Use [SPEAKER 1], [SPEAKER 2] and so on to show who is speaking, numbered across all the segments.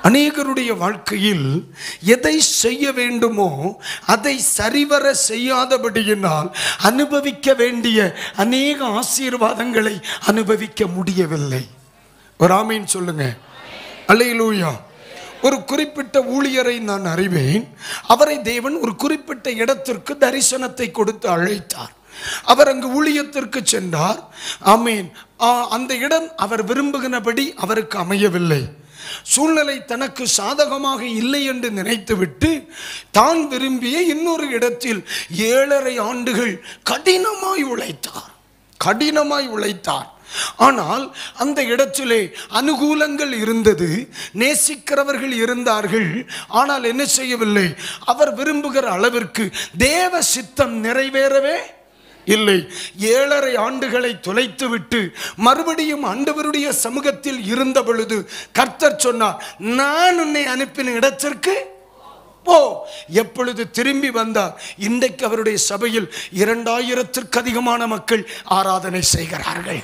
[SPEAKER 1] அநேகருடைய வாழ்க்கையில் எதை செய்ய வேண்டுமோ அதை சரிவர செய்யாதபடியினால் அனுபவிக்க வேண்டிய அநேக ஆசீர்வாதங்களை அனுபவிக்க முடியவில்லை ஒரு ஆமீன் சொல்லுங்க அல்லேலூயா ஒரு குறிப்பிட்ட ஊழியரை நான் அறிவேன் அவரை தேவன் ஒரு குறிப்பிட்ட இடத்திற்கு தரிசனத்தை கொடுத்து அழைத்தார் அவர் அங்கு ஊழியத்திற்கு சென்றார் ஆமீன் ஆ, அந்த இடம் அவர் விரும்புகிறபடி அவருக்கு அமையவில்லை சூழ்நிலை தனக்கு சாதகமாக இல்லை என்று நினைத்துவிட்டு தான் விரும்பிய இன்னொரு இடத்தில் ஏழரை ஆண்டுகள் கடினமாய் உழைத்தார் கடினமாய் உழைத்தார் ஆனால் அந்த இடத்திலே அனுகூலங்கள் இருந்தது நேசிக்கிறவர்கள் இருந்தார்கள் ஆனால் என்ன செய்யவில்லை அவர் விரும்புகிற அளவிற்கு தேவ சித்தம் நிறைவேறவே இல்லை ஏழரை ஆண்டுகளை தொலைத்துவிட்டு மறுபடியும் ஆண்டவருடைய சமூகத்தில் இருந்த பொழுது கர்த்தர் சொன்னார் நான் உன்னை அனுப்பின இடத்திற்கு போ எப்பொழுது திரும்பி வந்தார் இன்றைக்கு அவருடைய சபையில் இரண்டாயிரத்திற்கு அதிகமான மக்கள் ஆராதனை செய்கிறார்கள்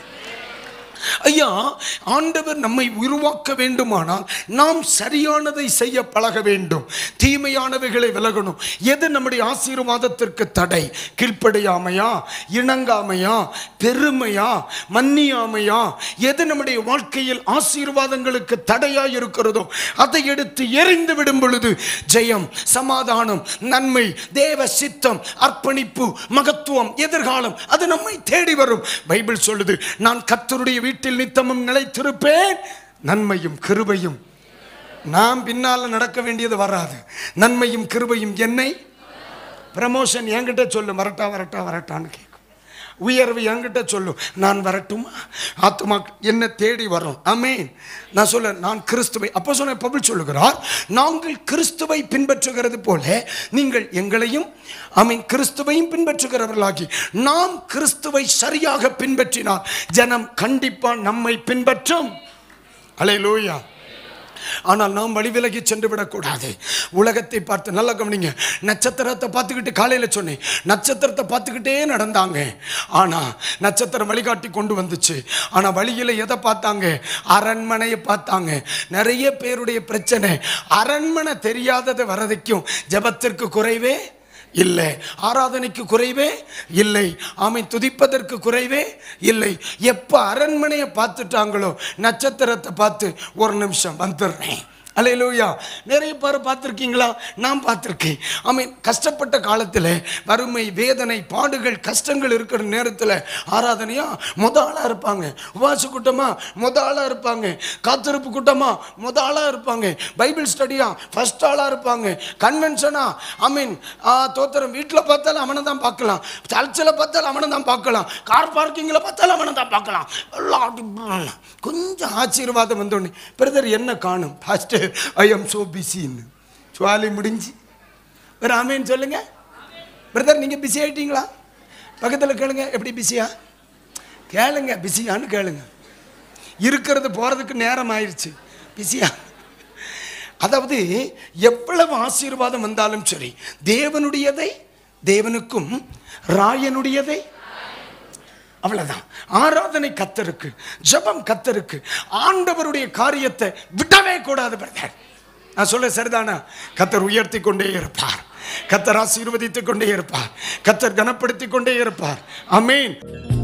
[SPEAKER 1] ஐயா ஆண்டவர் நம்மை உருவாக்க வேண்டுமானால் நாம் சரியானதை செய்ய பழக வேண்டும் தீமையானவைகளை விலகணும் எது நம்முடைய ஆசீர்வாதத்திற்கு தடை கீழ்ப்படியாமையா இணங்காமையா பெருமையா மன்னியாமையா எது நம்முடைய வாழ்க்கையில் ஆசீர்வாதங்களுக்கு தடையா இருக்கிறதோ அதை எடுத்து எறிந்து விடும் பொழுது ஜெயம் சமாதானம் நன்மை தேவ சித்தம் அர்ப்பணிப்பு மகத்துவம் எதிர்காலம் அது நம்மை தேடி வரும் பைபிள் சொல்லுது நான் கர்த்தருடைய வீட்டில் நித்தமும் நிலைத்திருப்பேன் நன்மையும் கிருபையும் நாம் பின்னால நடக்க வேண்டியது வராது நன்மையும் கிருபையும் என்னை ப்ரமோஷன் என்கிட்ட சொல்லு வரட்டா வரட்டா வரட்டான்னு கேட்கும் உயர்வு என்கிட்ட சொல்லும் நான் வரட்டுமா ஆத்மா என்ன தேடி வரும் ஆமென் நான் சொல்ல நான் கிறிஸ்துவை அப்போ சொன்ன பபிள் சொல்லுகிறார் நாங்கள் கிறிஸ்துவை பின்பற்றுகிறது போல நீங்கள் எங்களையும் ஆமீன் கிறிஸ்துவையும் பின்பற்றுகிறவர்களாகி நாம் கிறிஸ்துவை சரியாக பின்பற்றினால் ஜனம் கண்டிப்பா நம்மை பின்பற்றும் அலையலூயா ஆனால் நாம் வழி விலகி சென்று விடக்கூடாது உலகத்தை பார்த்து நல்லா கவனிங்க நட்சத்திரத்தை பார்த்துக்கிட்டு காலையில் சொன்னேன் நட்சத்திரத்தை பார்த்துக்கிட்டே நடந்தாங்க ஆனால் நட்சத்திரம் வழிகாட்டி கொண்டு வந்துச்சு ஆனால் வழியில் எதை பார்த்தாங்க அரண்மனையை பார்த்தாங்க நிறைய பேருடைய பிரச்சனை அரண்மனை தெரியாதது வரதைக்கும் ஜெபத்திற்கு குறைவே இல்லை ஆராதனைக்கு குறைவே இல்லை ஆமை துதிப்பதற்கு குறைவே இல்லை எப்போ அரண்மனையை பார்த்துட்டாங்களோ நட்சத்திரத்தை பார்த்து ஒரு நிமிஷம் வந்துடுறேன் அலையிலூயா நிறைய பேர் பார்த்துருக்கீங்களா நான் பார்த்துருக்கேன் ஆமீன் கஷ்டப்பட்ட காலத்தில் வறுமை வேதனை பாடுகள் கஷ்டங்கள் இருக்கிற நேரத்தில் ஆராதனையா முத ஆளாக இருப்பாங்க உபாச கூட்டமா முத ஆளாக இருப்பாங்க காத்திருப்பு கூட்டமா முத ஆளாக இருப்பாங்க பைபிள் ஸ்டடியா ஃபர்ஸ்ட் ஆளாக இருப்பாங்க கன்வென்ஷனா ஐ தோத்திரம் வீட்டில் பார்த்தாலும் அவனை தான் பார்க்கலாம் சர்ச்சில் பார்த்தாலும் அவனை தான் பார்க்கலாம் கார் பார்க்கிங்கில் பார்த்தாலும் அவனை தான் பார்க்கலாம் எல்லாம் அப்படி கொஞ்சம் ஆசீர்வாதம் வந்தோடனே பிரதர் என்ன காணும் பாஸ்டர் ஐ எம் சோ பிஸின்னு சுவாலி முடிஞ்சு ஒரு ஆமேன்னு சொல்லுங்க பிரதர் நீங்கள் பிஸி ஆயிட்டீங்களா பக்கத்தில் கேளுங்க எப்படி பிஸியா கேளுங்க பிஸியான்னு கேளுங்க இருக்கிறது போகிறதுக்கு நேரம் ஆயிடுச்சு பிஸியா அதாவது எவ்வளவு ஆசீர்வாதம் வந்தாலும் சரி தேவனுடையதை தேவனுக்கும் ராயனுடையதை அவ்வளவுதான் ஆராதனை கத்தருக்கு ஜெபம் கத்தருக்கு ஆண்டவருடைய காரியத்தை விடவே கூடாது பிரதர் நான் சொல்ல சரிதானா கத்தர் உயர்த்தி கொண்டே இருப்பார் கத்தர் ஆசீர்வதித்துக் கொண்டே இருப்பார் கத்தர் கனப்படுத்திக் கொண்டே இருப்பார் அமேன்